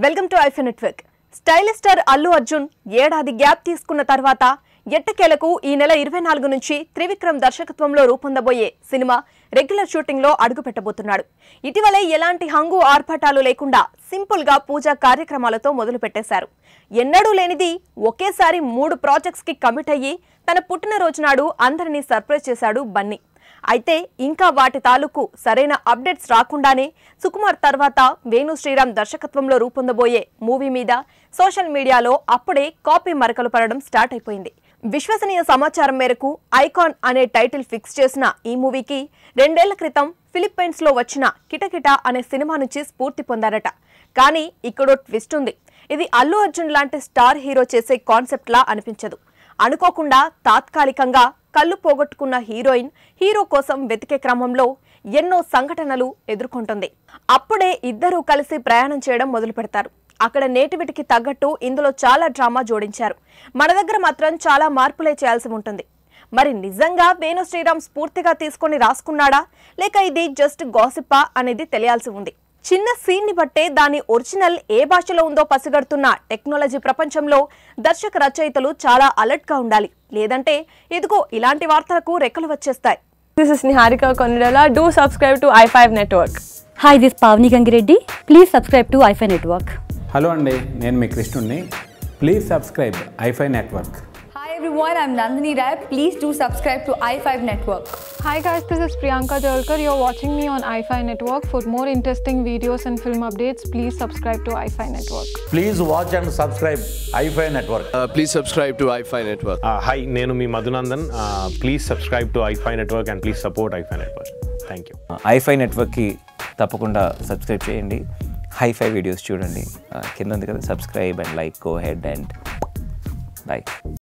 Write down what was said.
Welcome to iFi network stylish star Allu Arjun ఏడాది gap తీసుకున్న తర్వాత ఎట్టకేలకు ఈ నెల ఇరవై నాలుగు నుంచి త్రివిక్రమ్ దర్శకత్వంలో రూపొందబోయే సినిమా రెగ్యులర్ షూటింగ్ లో అడుగు పెట్టబోతున్నాడు ఇటీవలే ఎలాంటి హంగు ఆర్భటాలు లేకుండా సింపుల్ గా పూజా కార్యక్రమాలతో మొదలు పెట్టేశారు ఎన్నడూ లేనిది ఒకేసారి మూడు ప్రాజెక్ట్స్ కి కమిట్ అయ్యి తన పుట్టినరోజు నాడు అందరినీ సర్ప్రైజ్ చేశాడు బన్నీ అయితే ఇంకా వాటి తాలూకు సరైన అప్డేట్స్ రాకుండానే సుకుమార్ తర్వాత వేణు శ్రీరామ్ దర్శకత్వంలో రూపొందబోయే మూవీ మీద సోషల్ మీడియాలో అప్పుడే కాపీ మరకలు పడడం స్టార్ట్ అయిపోయింది విశ్వసనీయ సమాచారం మేరకు ఐకాన్ అనే టైటిల్ ఫిక్స్ చేసిన ఈ మూవీకి రెండేళ్ల క్రితం ఫిలిప్పైన్స్ లో వచ్చిన కిటకిట అనే సినిమా నుంచి స్ఫూర్తి పొందారట కానీ ఇక్కడో ట్విస్ట్ ఉంది ఇది అల్లు అర్జున్ లాంటి స్టార్ హీరో చేసే కాన్సెప్ట్ లా అనిపించదు అనుకోకుండా తాత్కాలికంగా కళ్ళు పోగొట్టుకున్న హీరోయిన్ హీరో కోసం వెతికే క్రమంలో ఎన్నో సంఘటనలు ఎదుర్కొంటుంది అప్పుడే ఇద్దరూ కలిసి ప్రయాణం చేయడం మొదలు పెడతారు అక్కడ నేటివిటికి తగ్గట్టు ఇందులో చాలా డ్రామా జోడించారు మన దగ్గర మాత్రం చాలా మార్పులే చేయాల్సి ఉంటుంది మరి నిజంగా వేణు శ్రీరామ్ స్ఫూర్తిగా తీసుకొని రాసుకున్నాడా లేక ఇది జస్ట్ గాసిప్పా అనేది తెలియాల్సి ఉంది చిన్న సీన్ ని బట్టే దాని ఒరిజినల్ ఏ భాషలో ఉందో పసిగడుతున్న టెక్నాలజీ ప్రపంచంలో దర్శక రచయితలు చాలా అలర్ట్ గా ఉండాలి లేదంటే ఇదిగో ఇలాంటి వార్తలకు రెక్కలు వచ్చేస్తాయి This is Niharika Konirala. Do subscribe to i5 Network. Hi, this is Pavni Gangireddy. Please subscribe to iFi Network. Hello అండి నేను మీ కృష్ణుణ్ణి please subscribe iFi network Hi everyone, I'm Nandini Rai. Please do subscribe to i5 Network. Hi guys, this is Priyanka Jalkar. You're watching me on iFi Network. For more interesting videos and film updates, please subscribe to iFi Network. Please watch and subscribe iFi Network. Uh, please subscribe to iFi Network. Hi నేను మీ Madhunandan please subscribe to iFi network and please support iFi network thank you ఐఫై నెట్వర్క్కి తప్పకుండా సబ్స్క్రైబ్ చేయండి hi-fi videos చూడండి ఆ, కింద ఉంది కదా subscribe and like go ahead and by